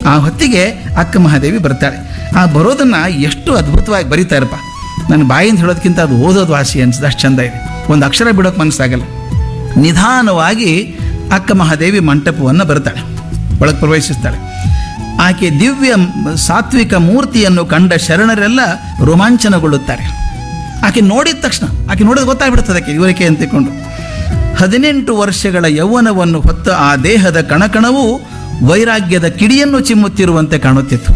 ಆ ಹೊತ್ತಿಗೆ ಅಕ್ಕ ಮಹಾದೇವಿ ಬರ್ತಾಳೆ ಆ ಬರೋದನ್ನು ಎಷ್ಟು ಅದ್ಭುತವಾಗಿ ಬರೀತಾರಪ್ಪ ನನ್ನ ಬಾಯಿಂದ ಹೇಳೋದಕ್ಕಿಂತ ಅದು ಓದೋದು ವಾಸಿ ಅನ್ಸುತ್ತೆ ಅಷ್ಟು ಚಂದ ಇದೆ ಒಂದು ಅಕ್ಷರ ಬಿಡೋಕೆ ಮನಸ್ಸಾಗಲ್ಲ ನಿಧಾನವಾಗಿ ಅಕ್ಕ ಮಹಾದೇವಿ ಮಂಟಪವನ್ನು ಬರ್ತಾಳೆ ಒಳಗೆ ಪ್ರವೇಶಿಸ್ತಾಳೆ ಆಕೆ ದಿವ್ಯ ಮ್- ಸಾತ್ವಿಕ ಮೂರ್ತಿಯನ್ನು ಕಂಡ ಶರಣರೆಲ್ಲ ರೋಮಾಂಚನಗೊಳ್ಳುತ್ತಾರೆ ಆಕೆ ನೋಡಿದ ತಕ್ಷಣ ಆಕೆ ನೋಡಿದ ಗೊತ್ತಾಗ್ಬಿಡ್ತದೆ ಆಕೆ ಇವರಿಕೆ ಅಂತ ತಿಳ್ಕೊಂಡು ಹದಿನೆಂಟು ವರ್ಷಗಳ ಯೌವನವನ್ನು ಹೊತ್ತ ಆ ದೇಹದ ಕಣಕಣವು ವೈರಾಗ್ಯದ ಕಿಡಿಯನ್ನು ಚಿಮ್ಮುತ್ತಿರುವಂತೆ ಕಾಣುತ್ತಿತ್ತು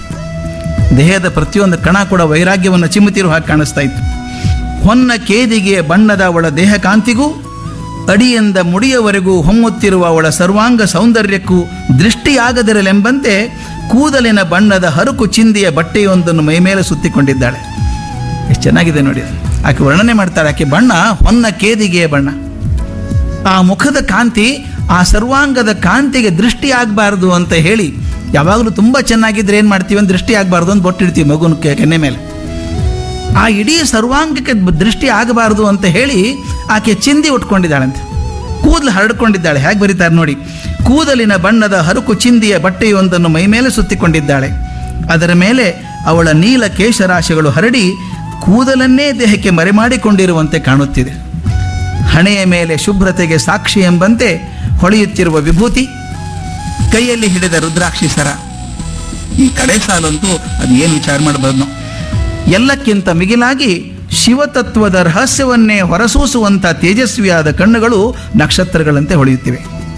ದೇಹದ ಪ್ರತಿಯೊಂದು ಕಣ ಕೂಡ ವೈರಾಗ್ಯವನ್ನು ಚಿಮ್ಮುತ್ತಿರುವ ಹಾಗೆ ಕಾಣಿಸ್ತಾ ಇತ್ತು ಹೊನ್ನ ಕೇದಿಗೆ ಬಣ್ಣದ ಅವಳ ದೇಹ ಕಾಂತಿಗೂ ಅಡಿಯಿಂದ ಮುಡಿಯವರೆಗೂ ಹೊಮ್ಮುತ್ತಿರುವ ಅವಳ ಸರ್ವಾಂಗ ಸೌಂದರ್ಯಕ್ಕೂ ದೃಷ್ಟಿಯಾಗದಿರಲೆಂಬಂತೆ ಕೂದಲಿನ ಬಣ್ಣದ ಹರುಕು ಚಿಂದಿಯ ಬಟ್ಟೆಯೊಂದನ್ನು ಮೈಮೇಲೆ ಸುತ್ತಿಕೊಂಡಿದ್ದಾಳೆ ಎಷ್ಟು ಚೆನ್ನಾಗಿದೆ ನೋಡಿ ಅದು. ಆಕೆ ವರ್ಣನೆ ಮಾಡ್ತಾಳೆ ಆಕೆ ಬಣ್ಣ ಹೊನ್ನ ಕೇದಿಗೆಯ ಬಣ್ಣ ಆ ಮುಖದ ಕಾಂತಿ ಆ ಸರ್ವಾಂಗದ ಕಾಂತಿಗೆ ದೃಷ್ಟಿ ಆಗಬಾರ್ದು ಅಂತ ಹೇಳಿ ಯಾವಾಗಲೂ ತುಂಬ ಚೆನ್ನಾಗಿದ್ರೆ ಏನು ಮಾಡ್ತೀವಿ ಅಂತ ದೃಷ್ಟಿ ಆಗಬಾರ್ದು ಅಂತ ಬೊಟ್ಟಿಡ್ತೀವಿ ಮಗುನ ಕೆ- ಕೆನ್ನೆ ಮೇಲೆ ಆ ಇಡೀ ಸರ್ವಾಂಗಕ್ಕೆ ಬ- ದೃಷ್ಟಿ ಆಗಬಾರ್ದು ಅಂತ ಹೇಳಿ ಆಕೆ ಚಿಂದಿ ಉಟ್ಕೊಂಡಿದ್ದಾಳಂತೆ ಕೂದಲು ಹರಡ್ಕೊಂಡಿದ್ದಾಳೆ ಹೇಗೆ ಬರೀತಾರೆ ನೋಡಿ ಕೂದಲಿನ ಬಣ್ಣದ ಹರುಕು ಚಿಂದಿಯ ಬಟ್ಟೆಯೊಂದನ್ನು ಮೈಮೇಲೆ ಸುತ್ತಿಕೊಂಡಿದ್ದಾಳೆ ಅದರ ಮೇಲೆ ಅವಳ ನೀಲ ಕೇಶರಾಶಿಗಳು ಹರಡಿ ಕೂದಲನ್ನೇ ದೇಹಕ್ಕೆ ಮರೆಮಾಡಿಕೊಂಡಿರುವಂತೆ ಕಾಣುತ್ತಿದೆ ಹಣೆಯ ಮೇಲೆ ಶುಭ್ರತೆಗೆ ಸಾಕ್ಷಿ ಎಂಬಂತೆ ಹೊಳೆಯುತ್ತಿರುವ ವಿಭೂತಿ ಕೈಯಲ್ಲಿ ಹಿಡಿದ ರುದ್ರಾಕ್ಷಿ ಸರ ಈ ಕಡೆ ಸಾಲಂತೂ ಅದು ಏನು ವಿಚಾರ ಮಾಡಬಾರ್ದು ನಾವು ಎಲ್ಲಕ್ಕಿಂತ ಮಿಗಿಲಾಗಿ ಶಿವತತ್ವದ ರಹಸ್ಯವನ್ನೇ ಹೊರಸೂಸುವಂಥ ತೇಜಸ್ವಿಯಾದ ಕಣ್ಣುಗಳು ನಕ್ಷತ್ರಗಳಂತೆ ಹೊಳೆಯುತ್ತಿವೆ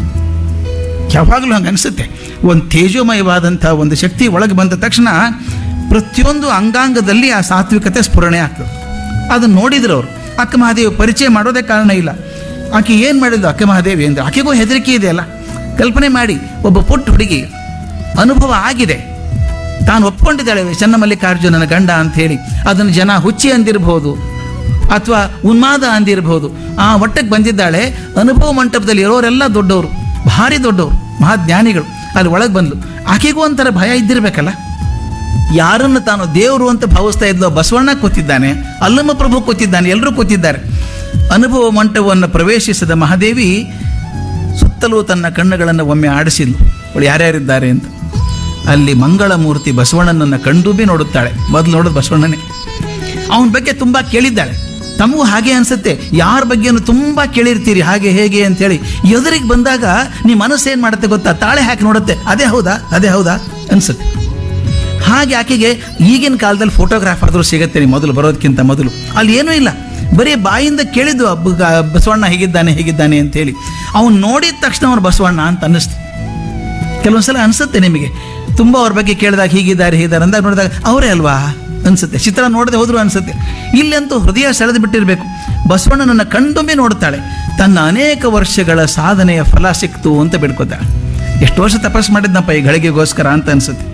ಯಾವಾಗಲೂ ಹಂಗೆ ಅನಿಸುತ್ತೆ ಒಂದು ತೇಜೋಮಯವಾದಂಥ ಒಂದು ಶಕ್ತಿ ಒಳಗೆ ಬಂದ ತಕ್ಷಣ ಪ್ರತಿಯೊಂದು ಅಂಗಾಂಗದಲ್ಲಿ ಆ ಸಾತ್ವಿಕತೆ ಸ್ಫುರಣೆ ಆಗ್ತದೆ ಅದನ್ನು ನೋಡಿದ್ರು ಅವರು ಅಕ್ಕ ಮಹಾದೇವಿ ಪರಿಚಯ ಮಾಡೋದೇ ಕಾರಣ ಇಲ್ಲ ಆಕೆ ಏನು ಮಾಡಿದ್ಲು ಅಕ್ಕ ಮಹಾದೇವಿ ಅಂದರೆ ಆಕೆಗೂ ಹೆದರಿಕೆ ಇದೆಯಲ್ಲ ಕಲ್ಪನೆ ಮಾಡಿ ಒಬ್ಬ ಪುಟ್ಟ ಹುಡುಗಿ ಅನುಭವ ಆಗಿದೆ ತಾನು ಒಪ್ಕೊಂಡಿದ್ದಾಳೆ ಚನ್ನಮಲ್ಲಿಕಾರ್ಜುನನ ಗಂಡ ಅಂತ ಹೇಳಿ ಅದನ್ನು ಜನ ಹುಚ್ಚಿ ಅಂದಿರಬಹುದು ಅಥವಾ ಉನ್ಮಾದ ಅಂದಿರಬಹುದು ಆ ಒಟ್ಟಕ್ಕೆ ಬಂದಿದ್ದಾಳೆ ಅನುಭವ ಮಂಟಪದಲ್ಲಿ ಇರೋರೆಲ್ಲ ದೊಡ್ಡವರು ಭಾರಿ ದೊಡ್ಡವರು ಮಹಾಜ್ಞಾನಿಗಳು ಅಲ್ಲಿ ಒಳಗೆ ಬಂದ್ಲು ಆಕೆಗೂ ಒಂಥರ ಭಯ ಇದ್ದಿರ್ಬೇಕಲ್ಲ ಯಾರನ್ನು ತಾನು ದೇವರು ಅಂತ ಭಾವಿಸ್ತಾ ಇದ್ಲೋ ಬಸವಣ್ಣ ಕೂತಿದ್ದಾನೆ ಅಲ್ಲಮ್ಮ ಪ್ರಭು ಕೂತಿದ್ದಾನೆ ಎಲ್ಲರೂ ಕೂತಿದ್ದಾರೆ ಅನುಭವ ಮಂಟಪವನ್ನು ಪ್ರವೇಶಿಸಿದ ಮಹಾದೇವಿ ಸುತ್ತಲೂ ತನ್ನ ಕಣ್ಣುಗಳನ್ನು ಒಮ್ಮೆ ಆಡಿಸಿದ್ಲು ಅವಳು ಯಾರ್ಯಾರಿದ್ದಾರೆ ಅಂತ ಅಲ್ಲಿ ಮಂಗಳಮೂರ್ತಿ ಬಸವಣ್ಣನನ್ನು ಕಂಡುಬಿ ನೋಡುತ್ತಾಳೆ ಮೊದಲು ನೋಡೋದು ಬಸವಣ್ಣನೇ ಅವನ ಬಗ್ಗೆ ತುಂಬ ಕೇಳಿದ್ದಾಳೆ ತಮಗೂ ಹಾಗೆ ಅನ್ಸುತ್ತೆ ಯಾರ ಬಗ್ಗೆನೂ ತುಂಬ ಕೇಳಿರ್ತೀರಿ ಹಾಗೆ ಹೇಗೆ ಅಂತೇಳಿ ಎದುರಿಗೆ ಬಂದಾಗ ನಿಮ್ಮ ಮನಸ್ಸು ಏನು ಮಾಡುತ್ತೆ ಗೊತ್ತಾ ತಾಳೆ ಹಾಕಿ ನೋಡುತ್ತೆ ಅದೇ ಹೌದಾ ಅದೇ ಹೌದಾ ಅನ್ಸುತ್ತೆ ಹಾಗೆ ಆಕೆಗೆ ಈಗಿನ ಕಾಲದಲ್ಲಿ ಫೋಟೋಗ್ರಾಫ್ ಆದರೂ ಸಿಗುತ್ತೆ ನೀವು ಮೊದಲು ಬರೋದಕ್ಕಿಂತ ಮೊದಲು ಅಲ್ಲಿ ಏನೂ ಇಲ್ಲ ಬರೀ ಬಾಯಿಂದ ಕೇಳಿದ್ದು ಅಬ್ಬ ಗ- ಬಸವಣ್ಣ ಹೇಗಿದ್ದಾನೆ ಹೇಗಿದ್ದಾನೆ ಅಂತೇಳಿ ಅವನು ನೋಡಿದ ತಕ್ಷಣ ಅವನು ಬಸವಣ್ಣ ಅಂತ ಅನ್ನಿಸ್ತು ಕೆಲವೊಂದ್ಸಲ ಅನಿಸುತ್ತೆ ನಿಮಗೆ ತುಂಬ ಅವ್ರ ಬಗ್ಗೆ ಕೇಳಿದಾಗ ಹೀಗಿದ್ದಾರೆ ಹೀಗಿದ್ದಾರೆ ಅಂದಾಗ ನೋಡಿದಾಗ ಅವರೇ ಅಲ್ವಾ ಅನಿಸುತ್ತೆ ಚಿತ್ರ ನೋಡದೆ ಹೋದ್ರು ಅನಿಸುತ್ತೆ ಇಲ್ಲಂತೂ ಹೃದಯ ಸೆಳೆದು ಬಿಟ್ಟಿರಬೇಕು ಬಸವಣ್ಣನನ್ನ ಕಂಡೊಮ್ಮೆ ನೋಡ್ತಾಳೆ ತನ್ನ ಅನೇಕ ವರ್ಷಗಳ ಸಾಧನೆಯ ಫಲ ಸಿಕ್ತು ಅಂತ ಬಿಡ್ಕೋತಾಳೆ ಎಷ್ಟು ವರ್ಷ ತಪಸ್ ಮಾಡಿದ್ನಪ್ಪ ಈ ಗಳಿಗೆಗೋಸ್ಕರ ಅಂತ ಅನಿಸುತ್ತೆ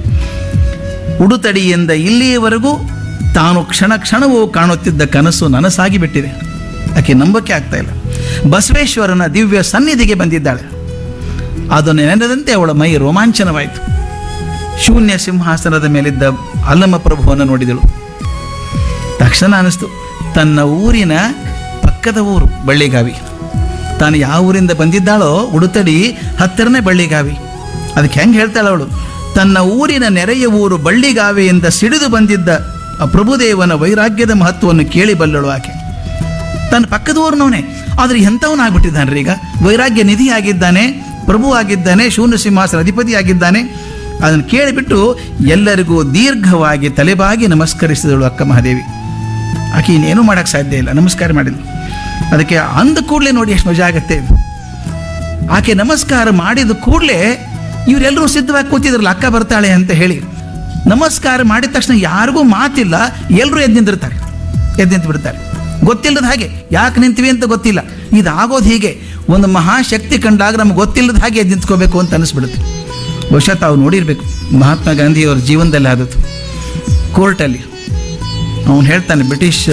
ಉಡುತಡಿಯಿಂದ ಇಲ್ಲಿಯವರೆಗೂ ತಾನು ಕ್ಷಣ ಕ್ಷಣವೂ ಕಾಣುತ್ತಿದ್ದ ಕನಸು ನನಸಾಗಿ ಬಿಟ್ಟಿದೆ ಆಕೆ ನಂಬಕ್ಕೆ ಆಗ್ತಾ ಇಲ್ಲ ಬಸವೇಶ್ವರನ ದಿವ್ಯ ಸನ್ನಿಧಿಗೆ ಬಂದಿದ್ದಾಳೆ ಅದನ್ನು ನೆನೆದಂತೆ ಅವಳ ಮೈ ರೋಮಾಂಚನವಾಯಿತು ಶೂನ್ಯ ಸಿಂಹಾಸನದ ಮೇಲಿದ್ದ ಅಲ್ಲಮ ಪ್ರಭುವನ್ನು ನೋಡಿದಳು ತಕ್ಷಣ ಅನಿಸ್ತು ತನ್ನ ಊರಿನ ಪಕ್ಕದ ಊರು ಬಳ್ಳಿಗಾವಿ ತಾನು ಯಾವ ಊರಿಂದ ಬಂದಿದ್ದಾಳೋ ಉಡುತಡಿ ಹತ್ತಿರನೇ ಬಳ್ಳಿಗಾವಿ ಅದಕ್ಕೆ ಹೆಂಗೆ ಹೇಳ್ತಾಳೆ ಅವಳು ತನ್ನ ಊರಿನ ನೆರೆಯ ಊರು ಬಳ್ಳಿಗಾವೆಯಿಂದ ಸಿಡಿದು ಬಂದಿದ್ದ ಆ ಪ್ರಭುದೇವನ ವೈರಾಗ್ಯದ ಮಹತ್ವವನ್ನು ಕೇಳಿ ಬಲ್ಲಳು ಆಕೆ ತನ್ನ ಪಕ್ಕದ ಊರಿನವನೇ ಆದರೆ ಎಂಥವನಾಗ್ಬಿಟ್ಟಿದ್ದಾನೆ ಈಗ ವೈರಾಗ್ಯ ನಿಧಿ ಆಗಿದ್ದಾನೆ ಪ್ರಭು ಆಗಿದ್ದಾನೆ ಶೂನ್ಯ ಸಿಂಹಾಸನ ಅಧಿಪತಿ ಆಗಿದ್ದಾನೆ ಅದನ್ನು ಕೇಳಿಬಿಟ್ಟು ಎಲ್ಲರಿಗೂ ದೀರ್ಘವಾಗಿ ತಲೆಬಾಗಿ ನಮಸ್ಕರಿಸಿದಳು ಅಕ್ಕ ಮಹಾದೇವಿ ಆಕೆ ಇನ್ನೇನು ಮಾಡೋಕ್ಕೆ ಸಾಧ್ಯ ಇಲ್ಲ ನಮಸ್ಕಾರ ಮಾಡಿದ್ಲು ಅದಕ್ಕೆ ಅಂದ ಕೂಡಲೇ ನೋಡಿ ಎಷ್ಟು ಮಜಾ ಆಗತ್ತೆ ಇದು ಆಕೆ ನಮಸ್ಕಾರ ಮಾಡಿದ ಕೂಡಲೇ ಇವರೆಲ್ಲರೂ ಸಿದ್ಧವಾಗಿ ಕೂತಿದ್ರಲ್ಲ ಅಕ್ಕ ಬರ್ತಾಳೆ ಅಂತ ಹೇಳಿ ನಮಸ್ಕಾರ ಮಾಡಿದ ತಕ್ಷಣ ಯಾರಿಗೂ ಮಾತಿಲ್ಲ ಎಲ್ಲರೂ ಎದ್ದು ನಿಂತಿರ್ತಾರೆ ಎದ್ದು ನಿಂತು ಬಿಡ್ತಾರೆ ಗೊತ್ತಿಲ್ಲದ ಹಾಗೆ ಯಾಕೆ ನಿಂತೀವಿ ಅಂತ ಗೊತ್ತಿಲ್ಲ ಇದಾಗೋದು ಹೀಗೆ ಒಂದು ಮಹಾಶಕ್ತಿ ಕಂಡಾಗ ನಮ್ಗೆ ಗೊತ್ತಿಲ್ಲದ ಹಾಗೆ ಎದ್ದು ನಿಂತ್ಕೋಬೇಕು ಅಂತ ಅನಿಸ್ಬಿಡುತ್ತೆ ಬಹುಶಃ ತಾವು ನೋಡಿರಬೇಕು ಮಹಾತ್ಮ ಗಾಂಧಿಯವರ ಜೀವನದಲ್ಲಿ ಆದದ್ದು ಕೋರ್ಟಲ್ಲಿ ಅವನು ಹೇಳ್ತಾನೆ ಬ್ರಿಟಿಷ್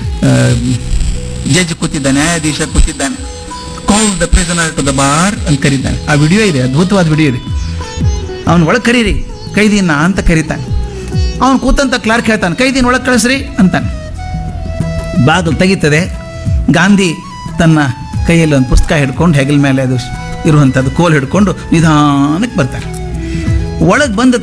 ಜಡ್ಜ್ ಕೂತಿದ್ದಾನೆ ನ್ಯಾಯಾಧೀಶ ಕೂತಿದ್ದಾನೆ call the prisoner to the bar ಅಂತ ಕರೀತಾನೆ ಆ ವಿಡಿಯೋ ಇದೆ ಅದ್ಭುತವಾದ ವಿಡಿಯೋ ಇದೆ ಅವನು ಒಳಗೆ ಕರೀರಿ ಕೈದಿನ ಅಂತ ಕರೀತಾನೆ ಅವನು ಕೂತಂತ ಕ್ಲಾರ್ಕ್ ಹೇಳ್ತಾನೆ ಕೈದಿನ ಒಳಗೆ ಕಳಿಸ್ರಿ ಅಂತಾನೆ ಬಾಗಿಲು ತೆಗೀತದೆ ಗಾಂಧಿ ತನ್ನ ಕೈಯಲ್ಲಿ ಒಂದು ಪುಸ್ತಕ ಹಿಡ್ಕೊಂಡು ಹೆಗಲ ಮೇಲೆ ಅದು ಇರುವಂಥದ್ದು ಕೋಲ್ ಹಿಡ್ಕೊಂಡು ನಿಧಾನಕ್ಕೆ ಬರ್ತಾರೆ ಒಳಗೆ ಬಂದ